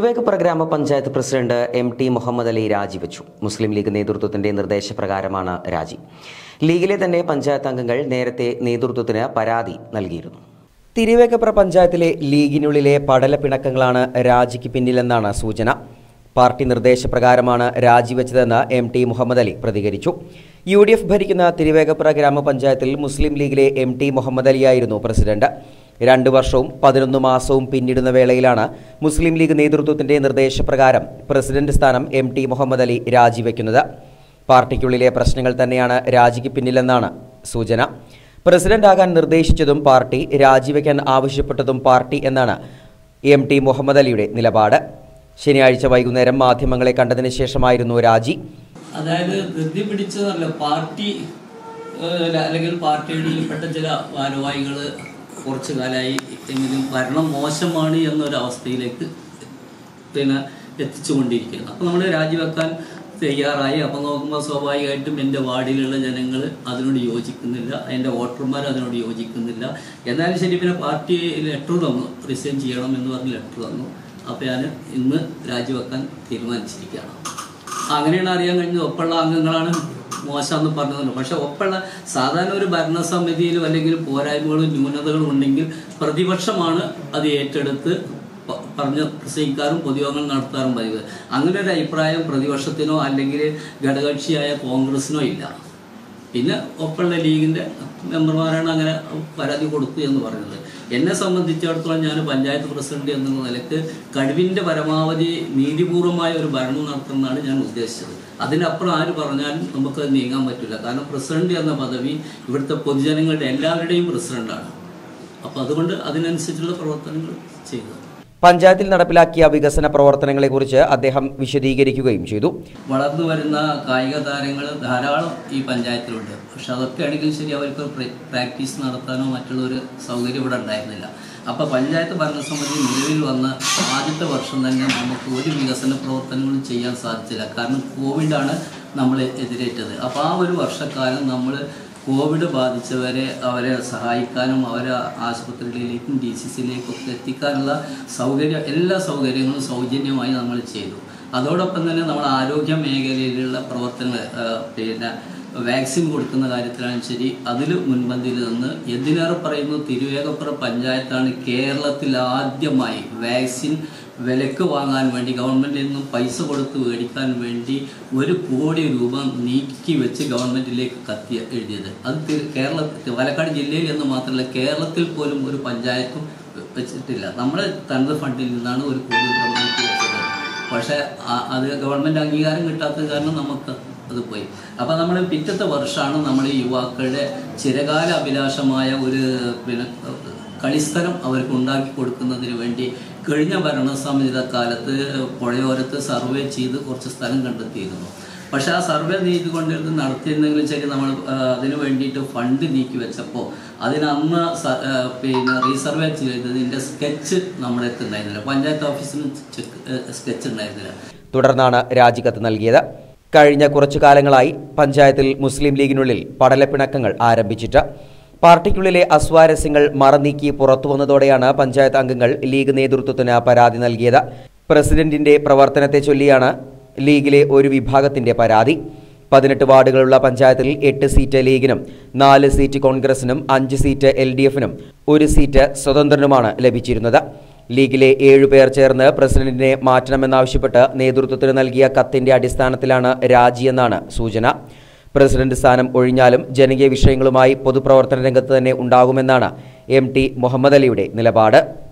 തിരുവേഗപ്പുറ ഗ്രാമപഞ്ചായത്ത് president M T Muhammad Ali രാജിവെച്ചു Muslim league നേതൃത്വത്തിന്റെ നിർദ്ദേശപ്രകാരമാണ് രാജി ലീഗിലെ തന്നെ പഞ്ചായത്ത് അംഗങ്ങൾ നേരത്തെ നേതൃത്വത്തിന് പരാതി നൽകിയിരുന്നു തിരുവേഗപ്പുറ പഞ്ചായത്തിലെ ലീഗിനുള്ളിലെ പടല പിണക്കങ്ങളാണ് രാജിക്ക് പിന്നിലെന്നാണ് സൂചന പാർട്ടി നിർദ്ദേശപ്രകാരമാണ് രാജിവെച്ചതെന്ന് എം ടി മുഹമ്മദ് അലി പ്രതികരിച്ചു യു ഡി എഫ് ഭരിക്കുന്ന തിരുവേഗപ്പുറ ഗ്രാമപഞ്ചായത്തിൽ മുസ്ലിം ലീഗിലെ എം ടി മുഹമ്മദ് അലിയായിരുന്നു പ്രസിഡന്റ് രണ്ടു വർഷവും പതിനൊന്ന് മാസവും പിന്നിടുന്ന വേളയിലാണ് മുസ്ലിം ലീഗ് നേതൃത്വത്തിന്റെ നിർദ്ദേശപ്രകാരം പ്രസിഡന്റ് സ്ഥാനം എം ടി മുഹമ്മദ് അലി രാജിവെക്കുന്നത് പാർട്ടിക്കുള്ളിലെ പ്രശ്നങ്ങൾ തന്നെയാണ് രാജിക്ക് പിന്നിലെന്നാണ് സൂചന പ്രസിഡന്റാകാൻ നിർദ്ദേശിച്ചതും പാർട്ടി രാജിവെക്കാൻ ആവശ്യപ്പെട്ടതും പാർട്ടി എന്നാണ് എം ടി മുഹമ്മദ് അലിയുടെ നിലപാട് ശനിയാഴ്ച വൈകുന്നേരം മാധ്യമങ്ങളെ കണ്ടതിന് ശേഷമായിരുന്നു രാജി അതായത് ധൃതി പിടിച്ചതല്ല പാർട്ടി ഏഹ്, അല്ലെങ്കിൽ പാർട്ടിയുടെ ഇൽപ്പെട്ട ചില ഭാരവാഹികൾ കുറച്ചു കാലമായി എങ്കിലും ഭരണം മോശമാണ് എന്നൊരവസ്ഥയിലേക്ക് പിന്നെ എത്തിച്ചുകൊണ്ടിരിക്കുകയാണ് അപ്പോൾ നമ്മൾ രാജിവെക്കാൻ തയ്യാറായി അപ്പോൾ നോക്കുമ്പോൾ സ്വാഭാവികമായിട്ടും എൻ്റെ വാർഡിലുള്ള ജനങ്ങൾ അതിനോട് യോജിക്കുന്നില്ല എൻ്റെ വോട്ടർമാർ അതിനോട് യോജിക്കുന്നില്ല എന്നാലും ശരി പിന്നെ പാർട്ടി ലെറ്റർ തന്നു റിസൈൻ ചെയ്യണം എന്ന് പറഞ്ഞ് ലെറ്റർ തന്നു അപ്പോൾ ഞാൻ ഇന്ന് രാജിവെക്കാൻ തീരുമാനിച്ചിരിക്കുകയാണ് അങ്ങനെയാണ് അറിയാൻ കഴിഞ്ഞത് ഒപ്പമുള്ള അംഗങ്ങളാണ് മോശമെന്ന് പറഞ്ഞതുണ്ട് പക്ഷെ ഒപ്പമുള്ള സാധാരണ ഒരു ഭരണസമിതിയിലും അല്ലെങ്കിൽ പോരായ്മകളും ന്യൂനതകളും ഉണ്ടെങ്കിൽ പ്രതിപക്ഷമാണ് അത് ഏറ്റെടുത്ത് പ- പറഞ്ഞ് പ്രസംഗിക്കാറും പൊതുയോഗങ്ങൾ നടത്താറും പതിവ് അങ്ങനെ ഒരു അഭിപ്രായം പ്രതിപക്ഷത്തിനോ അല്ലെങ്കിൽ ഘടകകക്ഷിയായ കോൺഗ്രസിനോ ഇല്ല പിന്നെ ഒപ്പമുള്ള ലീഗിന്റെ മെമ്പർമാരാണ് അങ്ങനെ പരാതി കൊടുത്തു എന്ന് പറയുന്നത് എന്നെ സംബന്ധിച്ചിടത്തോളം ഞാൻ പഞ്ചായത്ത് പ്രസിഡന്റ് എന്ന നിലക്ക് കഴിവിന്റെ പരമാവധി നീതിപൂർവമായ ഒരു ഭരണം നടത്തുന്നതാണ് ഞാൻ ഉദ്ദേശിച്ചത് അതിനപ്പുറം ആര് പറഞ്ഞാലും നമുക്ക് അത് നീങ്ങാൻ പറ്റില്ല കാരണം പ്രസിഡന്റ് എന്ന പദവി ഇവിടുത്തെ പൊതുജനങ്ങളുടെ എല്ലാവരുടെയും പ്രസിഡന്റാണ് അപ്പോൾ അതുകൊണ്ട് അതിനനുസരിച്ചുള്ള പ്രവർത്തനങ്ങൾ ചെയ്തു പഞ്ചായത്തിൽ നടപ്പിലാക്കിയ വികസന പ്രവർത്തനങ്ങളെക്കുറിച്ച് അദ്ദേഹം വിശദീകരിക്കുകയും ചെയ്തു വളർന്നു വരുന്ന കായിക താരങ്ങൾ ധാരാളം ഈ പഞ്ചായത്തിലുണ്ട് പക്ഷെ അതൊക്കെ ആണെങ്കിലും ശരി അവർക്ക് പ്ര- പ്രാക്ടീസ് നടത്താനോ മറ്റുള്ള ഒരു സൗകര്യം ഇവിടെ ഉണ്ടായിരുന്നില്ല അപ്പോൾ പഞ്ചായത്ത് ഭരണസമിതി നിലവിൽ വന്ന ആദ്യത്തെ വർഷം തന്നെ നമുക്ക് ഒരു വികസന പ്രവർത്തനങ്ങളും ചെയ്യാൻ സാധിച്ചില്ല കാരണം കോവിഡാണ് നമ്മൾ എതിരേറ്റത് അപ്പോൾ ആ ഒരു വർഷക്കാലം നമ്മൾ കോവിഡ് ബാധിച്ചവരെ അവരെ സഹായിക്കാനും അവരെ ആശുപത്രികളിലേക്കും ഡി സി സിയിലേക്കും ഒക്കെ എത്തിക്കാനുള്ള സൗകര്യം എല്ലാ സൗകര്യങ്ങളും സൗജന്യമായി നമ്മൾ ചെയ്തു അതോടൊപ്പം തന്നെ നമ്മൾ ആരോഗ്യ മേഖലയിലുള്ള പ്രവർത്തനങ്ങൾ ആ, പിന്നെ വാക്സിൻ കൊടുക്കുന്ന കാര്യത്തിലാണ് ശരി അതിൽ മുൻപന്തിയിൽ നിന്ന് എന്തിനേറെ പറയുന്നു തിരുവേഗപ്പുറ പഞ്ചായത്താണ് കേരളത്തിൽ ആദ്യമായി വാക്സിൻ വിലക്ക് വാങ്ങാൻ വേണ്ടി ഗവൺമെന്റിൽ നിന്നും പൈസ കൊടുത്ത് മേടിക്കാൻ വേണ്ടി ഒരു കോടി രൂപ നീക്കി വെച്ച് ഗവൺമെന്റിലേക്ക് കത്തി എഴുതിയത് അത് തി- കേരളത്തിൽ പാലക്കാട് ജില്ലയിൽ എന്ന് മാത്രമല്ല കേരളത്തിൽ പോലും ഒരു പഞ്ചായത്തും വെച്ചിട്ടില്ല നമ്മുടെ തനത് ഫണ്ടിൽ നിന്നാണ് ഒരു കോടി രൂപ നീക്കി വെച്ചത് പക്ഷേ ആ- അത് ഗവൺമെന്റ് അംഗീകാരം കിട്ടാത്തത് കാരണം നമുക്ക് അത് പോയി അപ്പം നമ്മൾ പിറ്റത്തെ വർഷമാണ് നമ്മൾ ഈ യുവാക്കളുടെ ചിരകാല അഭിലാഷമായ ഒരു പിന്നെ കളിസ്ഥലം അവർക്ക് ഉണ്ടാക്കി കൊടുക്കുന്നതിന് വേണ്ടി കഴിഞ്ഞ ഭരണസമിതിയുടെ കാലത്ത് പുഴയോരത്ത് സർവേ ചെയ്ത് കുറച്ച് സ്ഥലം കണ്ടെത്തിയിരുന്നു പക്ഷെ ആ സർവേ നീക്കിക്കൊണ്ടിരുന്ന് നടത്തിയിരുന്നെങ്കിലും ശരി നമ്മൾ ആ, അതിന് വേണ്ടിയിട്ട് ഫണ്ട് നീക്കി വെച്ചപ്പോൾ അതിന് അന്ന് സ- ആ, പിന്നെ റീസർവേ ചെയ്തതിൻ്റെ സ്കെച്ച് നമ്മുടെ അടുത്ത് ഉണ്ടായിരുന്നില്ല പഞ്ചായത്ത് ഓഫീസിന് സ്കെച്ച് ഉണ്ടായിരുന്നില്ല തുടർന്നാണ് രാജിക്കത്ത് നൽകിയത് കഴിഞ്ഞ കുറച്ചു കാലങ്ങളായി പഞ്ചായത്തിൽ മുസ്ലിം ലീഗിനുള്ളിൽ പടലപ്പിണക്കങ്ങൾ ആരംഭിച്ചിട്ട് പാർട്ടിക്കുള്ളിലെ അസ്വാരസ്യങ്ങൾ മറനീക്കി പുറത്തുവന്നതോടെയാണ് പഞ്ചായത്ത് അംഗങ്ങൾ ലീഗ് നേതൃത്വത്തിന് പരാതി നൽകിയത് പ്രസിഡന്റിന്റെ പ്രവർത്തനത്തെ ചൊല്ലിയാണ് ലീഗിലെ ഒരു വിഭാഗത്തിന്റെ പരാതി പതിനെട്ട് വാർഡുകളുള്ള പഞ്ചായത്തിൽ എട്ട് സീറ്റ് ലീഗിനും നാല് സീറ്റ് കോൺഗ്രസിനും അഞ്ച് സീറ്റ് എൽ ഡി എഫിനും ഒരു സീറ്റ് സ്വതന്ത്രനുമാണ് ലഭിച്ചിരുന്നത് ലീഗിലെ ഏഴുപേർ ചേർന്ന് പ്രസിഡന്റിനെ മാറ്റണമെന്നാവശ്യപ്പെട്ട് നേതൃത്വത്തിന് നൽകിയ കത്തിന്റെ അടിസ്ഥാനത്തിലാണ് രാജിയെന്നാണ് സൂചന പ്രസിഡന്റ് സ്ഥാനം ഒഴിഞ്ഞാലും ജനകീയ വിഷയങ്ങളുമായി പൊതുപ്രവർത്തന രംഗത്ത് തന്നെ ഉണ്ടാകുമെന്നാണ് എം ടി മുഹമ്മദ് അലിയുടെ നിലപാട്